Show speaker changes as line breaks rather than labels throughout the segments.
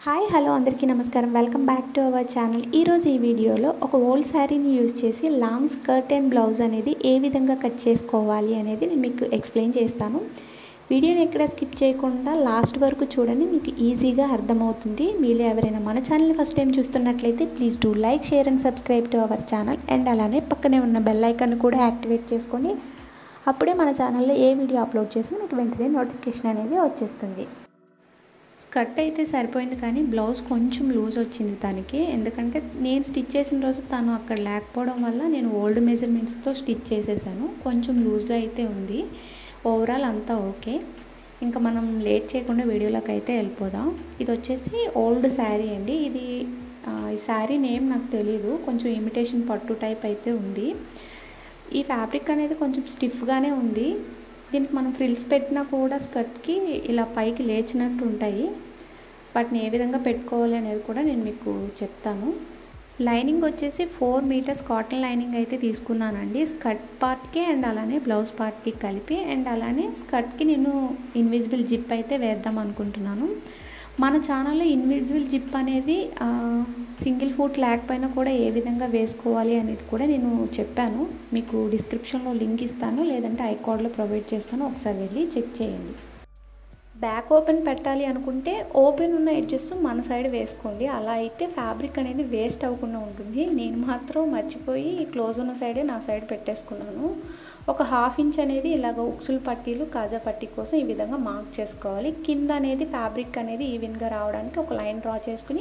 hi hello అందరికీ నమస్కారం welcome back to our channel ఈరోజు ఈ వీడియోలో ఒక ఓల్డ్ శారీని యూజ్ చేసి లాంగ్ స్కర్ట్ అండ్ బ్లౌజ్ అనేది ఏ విధంగా కట్ చేసుకోవాలి అనేది నేను మీకు ఎక్స్ప్లెయిన్ చేస్తాను వీడియోని ఎక్కడ స్కిప్ చేయకుండా లాస్ట్ వరకు చూడండి మీకు ఈజీగా అర్థమవుతుంది మీరు ఎవరైనా మన ఛానల్ని ఫస్ట్ టైం చూస్తున్నట్లయితే please do like share and subscribe to our channel and అలానే పక్కనే ఉన్న బెల్ ఐకాన్ కూడా యాక్టివేట్ చేసుకోండి అప్పుడే మన ఛానల్లో ఏ వీడియో అప్లోడ్ చేసినా మీకు వెంటనే నోటిఫికేషన్ అనేది వచ్చేస్తుంది స్కర్ట్ అయితే సరిపోయింది కానీ బ్లౌజ్ కొంచెం లూజ్ వచ్చింది తనకి ఎందుకంటే నేను స్టిచ్ చేసిన రోజు తను అక్కడ లేకపోవడం వల్ల నేను ఓల్డ్ మెజర్మెంట్స్తో స్టిచ్ చేసేసాను కొంచెం లూజ్గా అయితే ఉంది ఓవరాల్ అంతా ఓకే ఇంకా మనం లేట్ చేయకుండా వీడియోలోకి అయితే వెళ్ళిపోదాం ఇది వచ్చేసి ఓల్డ్ శారీ అండి ఇది ఈ శారీ నేమ్ నాకు తెలియదు కొంచెం ఇమిటేషన్ పట్టు టైప్ అయితే ఉంది ఈ ఫ్యాబ్రిక్ అనేది కొంచెం స్టిఫ్గానే ఉంది దీనికి మనం ఫ్రిల్స్ పెట్టినా కూడా స్కర్ట్కి ఇలా పైకి లేచినట్టు ఉంటాయి వాటిని ఏ విధంగా పెట్టుకోవాలి అనేది కూడా నేను మీకు చెప్తాను లైనింగ్ వచ్చేసి ఫోర్ మీటర్స్ కాటన్ లైనింగ్ అయితే తీసుకున్నానండి స్కర్ట్ పార్ట్కి అండ్ అలానే బ్లౌజ్ పార్ట్కి కలిపి అండ్ అలానే స్కర్ట్కి నేను ఇన్విజిబుల్ జిప్ అయితే వేద్దాం అనుకుంటున్నాను మన ఛానల్లో ఇన్విజిబుల్ జిప్ అనేది సింగిల్ ఫుట్ లేకపోయినా కూడా ఏ విధంగా వేసుకోవాలి అనేది కూడా నేను చెప్పాను మీకు డిస్క్రిప్షన్లో లింక్ ఇస్తాను లేదంటే ఐకార్డ్లో ప్రొవైడ్ చేస్తాను ఒకసారి వెళ్ళి చెక్ చేయండి బ్యాక్ ఓపెన్ పెట్టాలి అనుకుంటే ఓపెన్ ఉన్న ఎడ్జెస్ మన సైడ్ వేసుకోండి అలా అయితే ఫ్యాబ్రిక్ అనేది వేస్ట్ అవ్వకుండా ఉంటుంది నేను మాత్రం మర్చిపోయి క్లోజ్ ఉన్న సైడే నా సైడ్ పెట్టేసుకున్నాను ఒక హాఫ్ ఇంచ్ అనేది ఇలాగ ఉక్సులు పట్టీలు కాజా పట్టీ కోసం ఈ విధంగా మార్క్ చేసుకోవాలి కింద అనేది ఫ్యాబ్రిక్ అనేది ఈవెన్గా రావడానికి ఒక లైన్ డ్రా చేసుకుని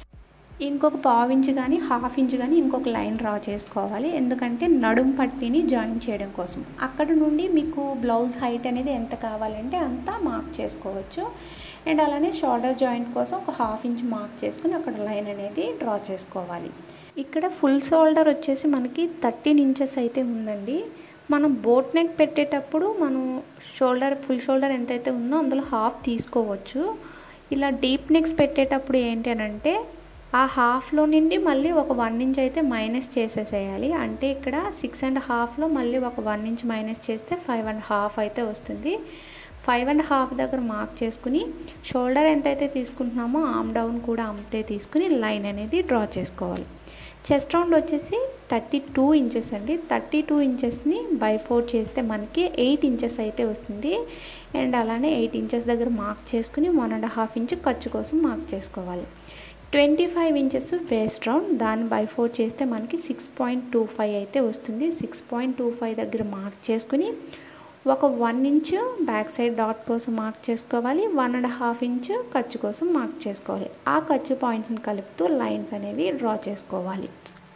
ఇంకొక పావు ఇంచ్ కానీ హాఫ్ ఇంచ్ కానీ ఇంకొక లైన్ డ్రా చేసుకోవాలి ఎందుకంటే నడుం పట్టీని జాయిన్ చేయడం కోసం అక్కడ నుండి మీకు బ్లౌజ్ హైట్ అనేది ఎంత కావాలంటే అంతా మార్క్ చేసుకోవచ్చు అండ్ అలానే షోల్డర్ జాయింట్ కోసం ఒక హాఫ్ ఇంచ్ మార్క్ చేసుకుని అక్కడ లైన్ అనేది డ్రా చేసుకోవాలి ఇక్కడ ఫుల్ షోల్డర్ వచ్చేసి మనకి థర్టీన్ ఇంచెస్ అయితే ఉందండి మనం బోట్ నెక్ పెట్టేటప్పుడు మనం షోల్డర్ ఫుల్ షోల్డర్ ఎంతైతే ఉందో అందులో హాఫ్ తీసుకోవచ్చు ఇలా డీప్ నెక్స్ పెట్టేటప్పుడు ఏంటి అని అంటే ఆ హాఫ్లో నుండి మళ్ళీ ఒక వన్ ఇంచ్ అయితే మైనస్ చేసేసేయాలి అంటే ఇక్కడ సిక్స్ అండ్ హాఫ్లో మళ్ళీ ఒక వన్ ఇంచ్ మైనస్ చేస్తే ఫైవ్ అండ్ హాఫ్ అయితే వస్తుంది ఫైవ్ అండ్ హాఫ్ దగ్గర మార్క్ చేసుకుని షోల్డర్ ఎంతైతే తీసుకుంటున్నామో ఆమ్ డౌన్ కూడా అంతే తీసుకుని లైన్ అనేది డ్రా చేసుకోవాలి చెస్ట్ రౌండ్ వచ్చేసి థర్టీ టూ ఇంచెస్ అండి థర్టీ టూ ఇంచెస్ని బై ఫోర్ చేస్తే మనకి ఎయిట్ ఇంచెస్ అయితే వస్తుంది అండ్ అలానే ఎయిట్ ఇంచెస్ దగ్గర మార్క్ చేసుకుని వన్ అండ్ హాఫ్ ఇంచ్ ఖర్చు కోసం మార్క్ చేసుకోవాలి twenty five inches waist round దాన్ని బై ఫోర్ చేస్తే మనకి సిక్స్ పాయింట్ టూ ఫైవ్ అయితే వస్తుంది సిక్స్ పాయింట్ టూ ఫైవ్ దగ్గర మార్క్ చేసుకుని ఒక one inch back side dot కోసం మార్క్ చేసుకోవాలి వన్ అండ్ హాఫ్ ఇంచ్ ఖర్చు కోసం మార్క్ చేసుకోవాలి ఆ ఖర్చు పాయింట్స్ని కలుపుతూ లైన్స్ అనేవి డ్రా చేసుకోవాలి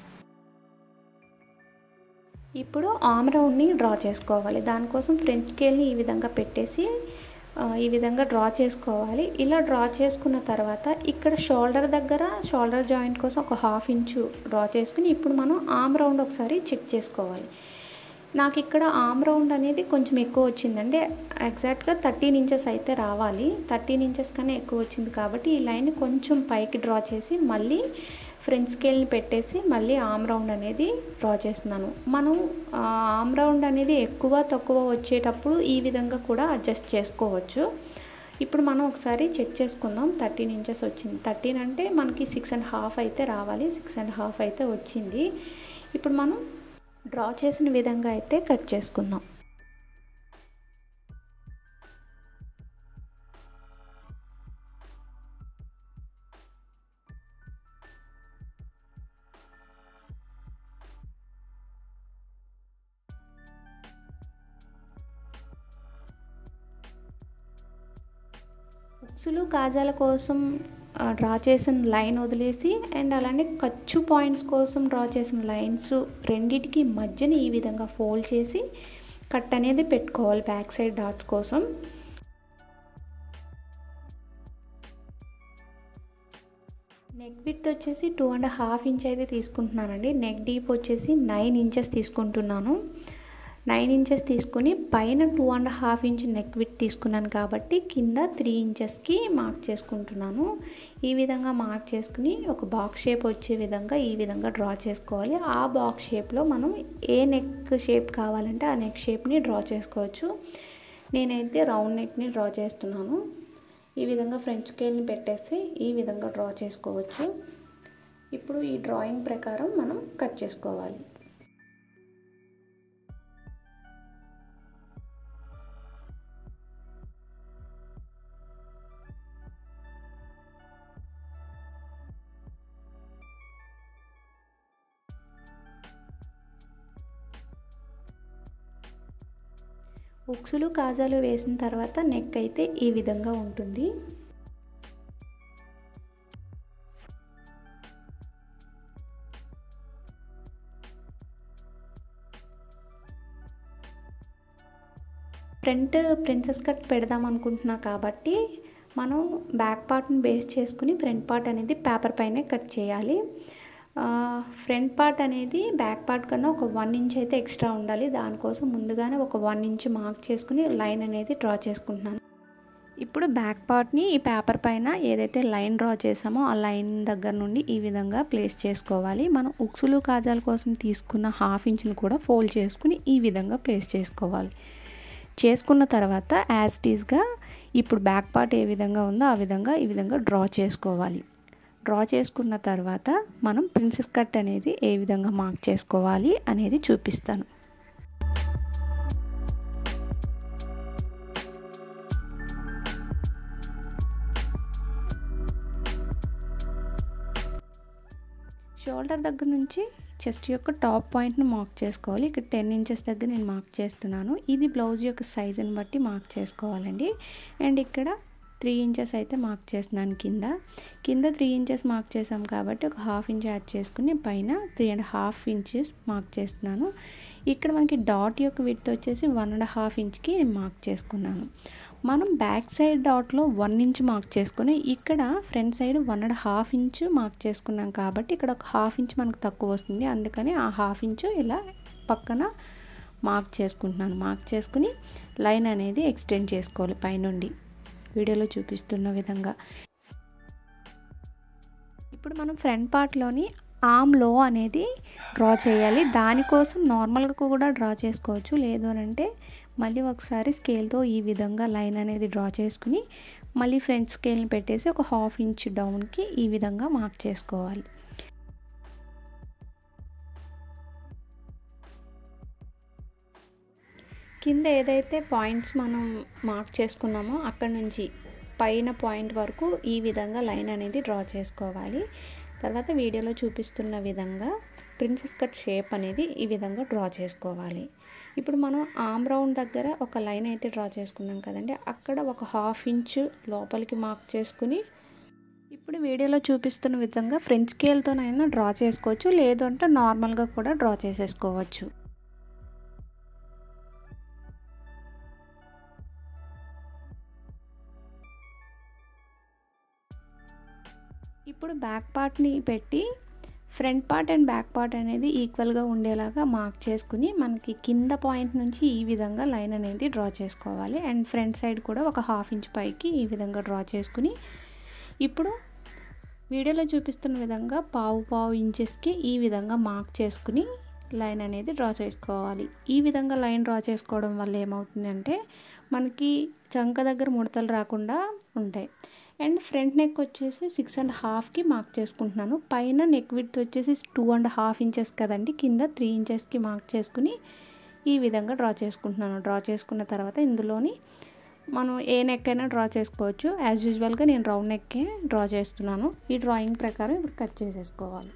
ఇప్పుడు ఆమ్ రౌండ్ని డ్రా చేసుకోవాలి దానికోసం ఫ్రంట్ స్కేల్ని ఈ విధంగా పెట్టేసి ఈ విధంగా డ్రా చేసుకోవాలి ఇలా డ్రా చేసుకున్న తర్వాత ఇక్కడ షోల్డర్ దగ్గర షోల్డర్ జాయింట్ కోసం ఒక హాఫ్ ఇంచు డ్రా చేసుకుని ఇప్పుడు మనం ఆమ్ రౌండ్ ఒకసారి చెక్ చేసుకోవాలి నాకు ఇక్కడ ఆమ్ రౌండ్ అనేది కొంచెం ఎక్కువ వచ్చిందండి ఎగ్జాక్ట్గా థర్టీన్ ఇంచెస్ అయితే రావాలి థర్టీన్ ఇంచెస్ కన్నా ఎక్కువ వచ్చింది కాబట్టి ఈ లైన్ కొంచెం పైకి డ్రా చేసి మళ్ళీ ఫ్రంట్ స్కేల్ని పెట్టేసి మళ్ళీ ఆమ్ రౌండ్ అనేది డ్రా చేస్తున్నాను మనం ఆమ్ రౌండ్ అనేది ఎక్కువ తక్కువ వచ్చేటప్పుడు ఈ విధంగా కూడా అడ్జస్ట్ చేసుకోవచ్చు ఇప్పుడు మనం ఒకసారి చెక్ చేసుకుందాం థర్టీన్ ఇంచెస్ వచ్చింది థర్టీన్ అంటే మనకి సిక్స్ అండ్ హాఫ్ అయితే రావాలి సిక్స్ అండ్ హాఫ్ అయితే వచ్చింది ఇప్పుడు మనం డ్రా చేసిన విధంగా అయితే కట్ చేసుకుందాం ఉక్సులు కాజాల కోసం డ్రా చేసిన లైన్ వదిలేసి అండ్ అలానే ఖర్చు పాయింట్స్ కోసం డ్రా చేసిన లైన్స్ రెండిటికి మధ్యన ఈ విధంగా ఫోల్డ్ చేసి కట్ అనేది పెట్టుకోవాలి బ్యాక్ సైడ్ డాట్స్ కోసం నెక్ విత్ వచ్చేసి టూ అండ్ హాఫ్ ఇంచ్ అయితే తీసుకుంటున్నానండి నెక్ డీప్ వచ్చేసి నైన్ ఇంచెస్ తీసుకుంటున్నాను నైన్ ఇంచెస్ తీసుకుని పైన two and half inch neck width తీసుకున్నాను కాబట్టి కింద త్రీ ఇంచెస్కి మార్క్ చేసుకుంటున్నాను ఈ విధంగా మార్క్ చేసుకుని ఒక బాక్స్ షేప్ వచ్చే విధంగా ఈ విధంగా డ్రా చేసుకోవాలి ఆ బాక్స్ షేప్లో మనం ఏ నెక్ షేప్ కావాలంటే ఆ నెక్ షేప్ని డ్రా చేసుకోవచ్చు నేనైతే రౌండ్ నెక్ని డ్రా చేస్తున్నాను ఈ విధంగా ఫ్రెంచ్ స్కేల్ని పెట్టేసి ఈ విధంగా డ్రా చేసుకోవచ్చు ఇప్పుడు ఈ డ్రాయింగ్ ప్రకారం మనం కట్ చేసుకోవాలి ఉక్సులు కాజాలు వేసిన తర్వాత నెక్ అయితే ఈ విధంగా ఉంటుంది ఫ్రంట్ ప్రిన్సెస్ కట్ పెడదాం అనుకుంటున్నా కాబట్టి మనం బ్యాక్ పార్ట్ని బేస్ చేసుకుని ఫ్రంట్ పార్ట్ అనేది పేపర్ పైనే కట్ చేయాలి ఫ్రంట్ పార్ట్ అనేది బ్యాక్ పార్ట్ కన్నా ఒక వన్ ఇంచ్ అయితే ఎక్స్ట్రా ఉండాలి దానికోసం ముందుగానే ఒక వన్ ఇంచ్ మార్క్ చేసుకుని లైన్ అనేది డ్రా చేసుకుంటున్నాను ఇప్పుడు బ్యాక్ పార్ట్ని ఈ పేపర్ పైన ఏదైతే లైన్ డ్రా చేసామో ఆ లైన్ దగ్గర నుండి ఈ విధంగా ప్లేస్ చేసుకోవాలి మనం ఉక్సులు కాజాల కోసం తీసుకున్న హాఫ్ ఇంచ్ని కూడా ఫోల్డ్ చేసుకుని ఈ విధంగా ప్లేస్ చేసుకోవాలి చేసుకున్న తర్వాత యాజ్ టీజ్గా ఇప్పుడు బ్యాక్ పార్ట్ ఏ విధంగా ఉందో ఆ విధంగా ఈ విధంగా డ్రా చేసుకోవాలి డ్రా చేసుకున్న తర్వాత మనం ప్రిన్సెస్ కట్ అనేది ఏ విధంగా మార్క్ చేసుకోవాలి అనేది చూపిస్తాను షోల్డర్ దగ్గర నుంచి చెస్ట్ యొక్క టాప్ పాయింట్ని మార్క్ చేసుకోవాలి ఇక్కడ టెన్ ఇంచెస్ దగ్గర నేను మార్క్ చేస్తున్నాను ఇది బ్లౌజ్ యొక్క సైజుని బట్టి మార్క్ చేసుకోవాలండి అండ్ ఇక్కడ త్రీ ఇంచెస్ అయితే మార్క్ చేస్తున్నాను కింద కింద త్రీ ఇంచెస్ మార్క్ చేసాం కాబట్టి ఒక హాఫ్ ఇంచ్ యాడ్ చేసుకుని పైన three and half inches mark చేస్తున్నాను ఇక్కడ మనకి డాట్ యొక్క విడ్త్ వచ్చేసి వన్ అండ్ హాఫ్ ఇంచ్కి నేను మార్క్ చేసుకున్నాను మనం బ్యాక్ సైడ్ డాట్లో వన్ ఇంచ్ మార్క్ చేసుకుని ఇక్కడ front side one and half inch mark చేసుకున్నాం కాబట్టి ఇక్కడ ఒక హాఫ్ ఇంచ్ మనకు తక్కువ వస్తుంది అందుకని ఆ హాఫ్ ఇంచు ఇలా పక్కన మార్క్ చేసుకుంటున్నాను మార్క్ చేసుకుని లైన్ అనేది ఎక్స్టెండ్ చేసుకోవాలి పైనుండి వీడియోలో చూపిస్తున్న విధంగా ఇప్పుడు మనం ఫ్రంట్ పార్ట్లోని ఆమ్ లో అనేది డ్రా చేయాలి దానికోసం నార్మల్గా కూడా డ్రా చేసుకోవచ్చు లేదు అని అంటే మళ్ళీ ఒకసారి స్కేల్తో ఈ విధంగా లైన్ అనేది డ్రా చేసుకుని మళ్ళీ ఫ్రంట్ స్కేల్ని పెట్టేసి ఒక హాఫ్ ఇంచ్ డౌన్కి ఈ విధంగా మార్క్ చేసుకోవాలి కింద ఏదైతే పాయింట్స్ మనం మార్క్ చేసుకున్నామో అక్కడ నుంచి పైన పాయింట్ వరకు ఈ విధంగా లైన్ అనేది డ్రా చేసుకోవాలి తర్వాత వీడియోలో చూపిస్తున్న విధంగా ప్రిన్సెస్ కట్ షేప్ అనేది ఈ విధంగా డ్రా చేసుకోవాలి ఇప్పుడు మనం ఆమ్ రౌండ్ దగ్గర ఒక లైన్ అయితే డ్రా చేసుకున్నాం కదండి అక్కడ ఒక హాఫ్ ఇంచ్ లోపలికి మార్క్ చేసుకుని ఇప్పుడు వీడియోలో చూపిస్తున్న విధంగా ఫ్రెంచ్ స్కేల్తోనైనా డ్రా చేసుకోవచ్చు లేదు అంటే నార్మల్గా కూడా డ్రా చేసేసుకోవచ్చు ఇప్పుడు బ్యాక్ పార్ట్ని పెట్టి front part and back part అనేది ఈక్వల్గా ఉండేలాగా మార్క్ చేసుకుని మనకి కింద పాయింట్ నుంచి ఈ విధంగా లైన్ అనేది డ్రా చేసుకోవాలి అండ్ ఫ్రంట్ సైడ్ కూడా ఒక హాఫ్ ఇంచ్ పైకి ఈ విధంగా డ్రా చేసుకుని ఇప్పుడు వీడియోలో చూపిస్తున్న విధంగా పావు పావు ఇంచెస్కి ఈ విధంగా మార్క్ చేసుకుని లైన్ అనేది డ్రా చేసుకోవాలి ఈ విధంగా లైన్ డ్రా చేసుకోవడం వల్ల ఏమవుతుందంటే మనకి చంక దగ్గర ముడతలు రాకుండా ఉంటాయి అండ్ ఫ్రంట్ నెక్ వచ్చేసి సిక్స్ అండ్ హాఫ్కి మార్క్ చేసుకుంటున్నాను పైన నెక్ విడ్త్ వచ్చేసి టూ అండ్ హాఫ్ ఇంచెస్ కదండి కింద త్రీ ఇంచెస్కి మార్క్ చేసుకుని ఈ విధంగా డ్రా చేసుకుంటున్నాను డ్రా చేసుకున్న తర్వాత ఇందులోని మనం ఏ నెక్ అయినా డ్రా చేసుకోవచ్చు యాజ్ యూజువల్గా నేను రౌండ్ నెక్కే డ్రా చేస్తున్నాను ఈ డ్రాయింగ్ ప్రకారం ఇప్పుడు కట్ చేసేసుకోవాలి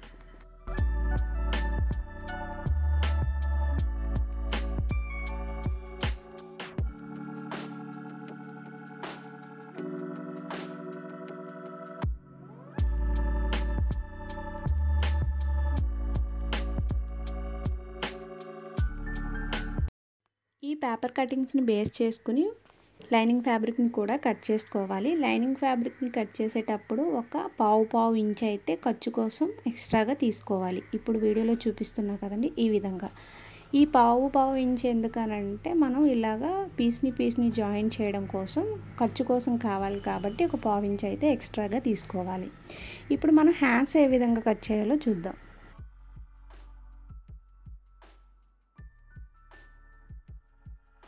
ఈ పేపర్ కటింగ్స్ని బేస్ చేసుకుని లైనింగ్ ఫ్యాబ్రిక్ని కూడా కట్ చేసుకోవాలి లైనింగ్ ఫ్యాబ్రిక్ని కట్ చేసేటప్పుడు ఒక పావు పావు ఇంచ్ అయితే ఖర్చు కోసం ఎక్స్ట్రాగా తీసుకోవాలి ఇప్పుడు వీడియోలో చూపిస్తున్నా కదండి ఈ విధంగా ఈ పావు పావు ఇంచ్ ఎందుకనంటే మనం ఇలాగా పీస్ని పీస్ని జాయిన్ చేయడం కోసం ఖర్చు కోసం కావాలి కాబట్టి ఒక పావు ఇంచ్ అయితే ఎక్స్ట్రాగా తీసుకోవాలి ఇప్పుడు మనం హ్యాండ్స్ ఏ విధంగా కట్ చేయాలో చూద్దాం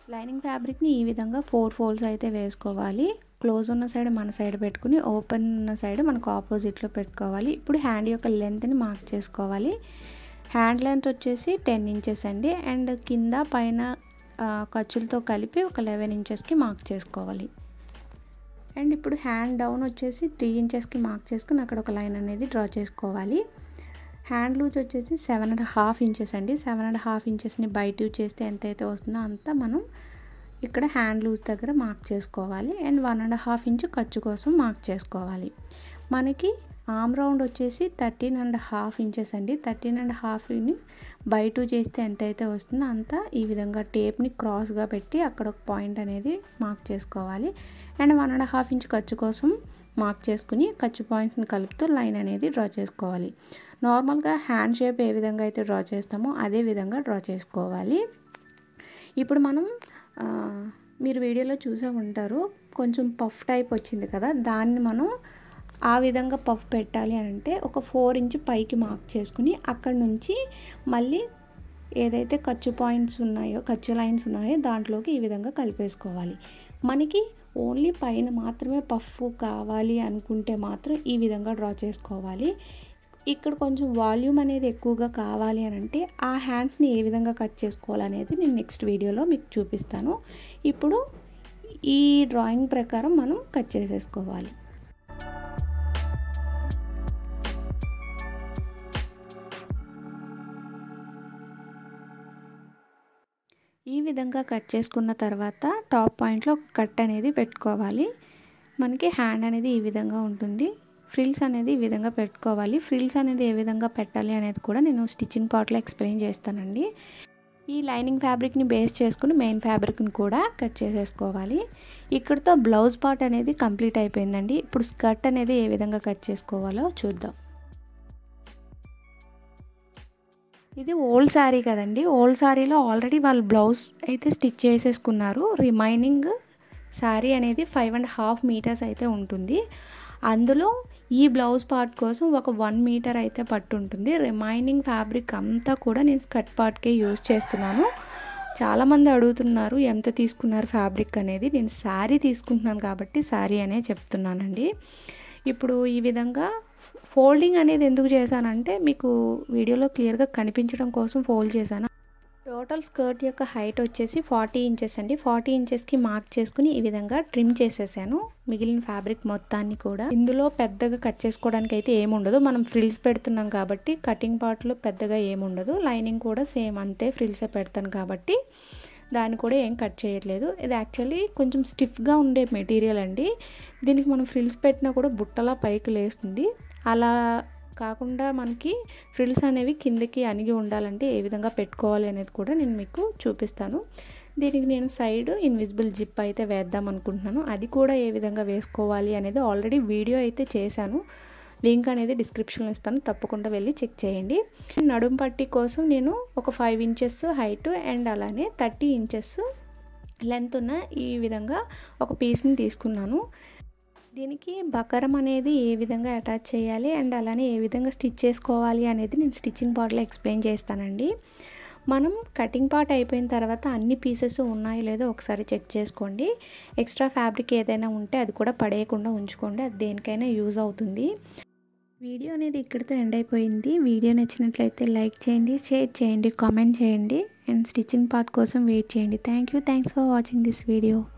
లైనింగ్ ఫ్యాబ్రిక్ని ఈ విధంగా ఫోర్ ఫోల్డ్స్ అయితే వేసుకోవాలి క్లోజ్ ఉన్న సైడ్ మన సైడ్ పెట్టుకుని ఓపెన్ ఉన్న సైడ్ మనకు ఆపోజిట్లో పెట్టుకోవాలి ఇప్పుడు హ్యాండ్ యొక్క లెంత్ని మార్క్ చేసుకోవాలి హ్యాండ్ లెంత్ వచ్చేసి టెన్ ఇంచెస్ అండి అండ్ కింద పైన ఖర్చులతో కలిపి ఒక లెవెన్ ఇంచెస్కి మార్క్ చేసుకోవాలి అండ్ ఇప్పుడు హ్యాండ్ డౌన్ వచ్చేసి త్రీ ఇంచెస్కి మార్క్ చేసుకుని అక్కడ ఒక లైన్ అనేది డ్రా చేసుకోవాలి హ్యాండ్ లూజ్ వచ్చేసి సెవెన్ అండ్ హాఫ్ ఇంచెస్ అండి సెవెన్ అండ్ హాఫ్ ఇంచెస్ని బయట యూజ్ చేస్తే ఎంతైతే వస్తుందో అంత మనం ఇక్కడ హ్యాండ్ లూజ్ దగ్గర మార్క్ చేసుకోవాలి and one and half inch ఖర్చు కోసం మార్క్ చేసుకోవాలి మనకి ఆమ్ రౌండ్ వచ్చేసి థర్టీన్ అండ్ హాఫ్ ఇంచెస్ అండి థర్టీన్ అండ్ హాఫ్ని బయట చేస్తే ఎంతైతే వస్తుందో అంత ఈ విధంగా టేప్ని క్రాస్గా పెట్టి అక్కడ ఒక పాయింట్ అనేది మార్క్ చేసుకోవాలి and one and half inch ఖర్చు కోసం మార్క్ చేసుకుని ఖర్చు పాయింట్స్ని కలుపుతూ లైన్ అనేది డ్రా చేసుకోవాలి నార్మల్గా హ్యాండ్ షేప్ ఏ విధంగా అయితే డ్రా చేస్తామో అదే విధంగా డ్రా చేసుకోవాలి ఇప్పుడు మనం మీరు వీడియోలో చూసే ఉంటారు కొంచెం పఫ్ టైప్ వచ్చింది కదా దాన్ని మనం ఆ విధంగా పఫ్ పెట్టాలి అని అంటే ఒక ఫోర్ ఇంచ్ పైకి మార్క్ చేసుకుని అక్కడ నుంచి మళ్ళీ ఏదైతే ఖర్చు పాయింట్స్ ఉన్నాయో ఖర్చు లైన్స్ ఉన్నాయో దాంట్లోకి ఈ విధంగా కలిపేసుకోవాలి మనకి ఓన్లీ పైన మాత్రమే పఫ్ కావాలి అనుకుంటే మాత్రం ఈ విధంగా డ్రా చేసుకోవాలి ఇక్కడ కొంచెం వాల్యూమ్ అనేది ఎక్కువగా కావాలి అని అంటే ఆ హ్యాండ్స్ని ఏ విధంగా కట్ చేసుకోవాలనేది నేను నెక్స్ట్ వీడియోలో మీకు చూపిస్తాను ఇప్పుడు ఈ డ్రాయింగ్ ప్రకారం మనం కట్ చేసేసుకోవాలి ఈ విధంగా కట్ చేసుకున్న తర్వాత టాప్ పాయింట్లో ఒక కట్ అనేది పెట్టుకోవాలి మనకి హ్యాండ్ అనేది ఈ విధంగా ఉంటుంది ఫ్రిల్స్ అనేది ఈ విధంగా పెట్టుకోవాలి ఫ్రిల్స్ అనేది ఏ విధంగా పెట్టాలి అనేది కూడా నేను స్టిచ్చింగ్ పార్ట్లో ఎక్స్ప్లెయిన్ చేస్తానండి ఈ లైనింగ్ ఫ్యాబ్రిక్ని బేస్ చేసుకుని మెయిన్ ఫ్యాబ్రిక్ని కూడా కట్ చేసేసుకోవాలి ఇక్కడితో బ్లౌజ్ పార్ట్ అనేది కంప్లీట్ అయిపోయిందండి ఇప్పుడు స్కర్ట్ అనేది ఏ విధంగా కట్ చేసుకోవాలో చూద్దాం ఇది ఓల్డ్ శారీ కదండి ఓల్డ్ శారీలో ఆల్రెడీ వాళ్ళు బ్లౌజ్ అయితే స్టిచ్ చేసేసుకున్నారు రిమైనింగ్ శారీ అనేది ఫైవ్ అండ్ హాఫ్ మీటర్స్ అయితే ఉంటుంది అందులో ఈ బ్లౌజ్ పార్ట్ కోసం ఒక వన్ మీటర్ అయితే పట్టు ఉంటుంది రిమైనింగ్ ఫ్యాబ్రిక్ అంతా కూడా నేను స్కర్ట్ పార్ట్కే యూజ్ చేస్తున్నాను చాలామంది అడుగుతున్నారు ఎంత తీసుకున్నారు ఫ్యాబ్రిక్ అనేది నేను శారీ తీసుకుంటున్నాను కాబట్టి శారీ అనే చెప్తున్నానండి ఇప్పుడు ఈ విధంగా ఫోల్డింగ్ అనేది ఎందుకు చేశానంటే మీకు వీడియోలో క్లియర్గా కనిపించడం కోసం ఫోల్డ్ చేశాను టోటల్ స్కర్ట్ యొక్క హైట్ వచ్చేసి ఫార్టీ ఇంచెస్ అండి ఫార్టీ ఇంచెస్కి మార్క్ చేసుకుని ఈ విధంగా ట్రిమ్ చేసేసాను మిగిలిన ఫ్యాబ్రిక్ మొత్తాన్ని కూడా ఇందులో పెద్దగా కట్ చేసుకోవడానికి అయితే ఏముండదు మనం ఫ్రిల్స్ పెడుతున్నాం కాబట్టి కటింగ్ పార్ట్లో పెద్దగా ఏముండదు లైనింగ్ కూడా సేమ్ అంతే ఫ్రిల్సే పెడతాను కాబట్టి దాన్ని కూడా ఏం కట్ చేయట్లేదు ఇది యాక్చువల్లీ కొంచెం స్టిఫ్గా ఉండే మెటీరియల్ అండి దీనికి మనం ఫ్రిల్స్ పెట్టినా కూడా బుట్టలా పైకి లేస్తుంది అలా కాకుండా మనకి ఫ్రిల్స్ అనేవి కిందకి అణిగి ఉండాలంటే ఏ విధంగా పెట్టుకోవాలి అనేది కూడా నేను మీకు చూపిస్తాను దీనికి నేను సైడ్ ఇన్విజిబుల్ జిప్ అయితే వేద్దాం అనుకుంటున్నాను అది కూడా ఏ విధంగా వేసుకోవాలి అనేది ఆల్రెడీ వీడియో అయితే చేశాను లింక్ అనేది డిస్క్రిప్షన్లో ఇస్తాను తప్పకుండా వెళ్ళి చెక్ చేయండి నడుం పట్టి కోసం నేను ఒక ఫైవ్ ఇంచెస్ హైట్ అండ్ అలానే థర్టీ ఇంచెస్ లెంత్ ఉన్న ఈ విధంగా ఒక పీస్ని తీసుకున్నాను దీనికి బకరం అనేది ఏ విధంగా అటాచ్ చేయాలి అండ్ అలానే ఏ విధంగా స్టిచ్ చేసుకోవాలి అనేది నేను స్టిచ్చింగ్ పార్ట్లో ఎక్స్ప్లెయిన్ చేస్తానండి మనం కటింగ్ పార్ట్ అయిపోయిన తర్వాత అన్ని పీసెస్ ఉన్నాయో లేదో ఒకసారి చెక్ చేసుకోండి ఎక్స్ట్రా ఫ్యాబ్రిక్ ఏదైనా ఉంటే అది కూడా పడేయకుండా ఉంచుకోండి అది దేనికైనా యూజ్ అవుతుంది వీడియో అనేది ఇక్కడితో ఎండ్ అయిపోయింది వీడియో నచ్చినట్లయితే లైక్ చేయండి షేర్ చేయండి కామెంట్ చేయండి అండ్ స్టిచ్చింగ్ పార్ట్ కోసం వెయిట్ చేయండి thank you thanks for watching this video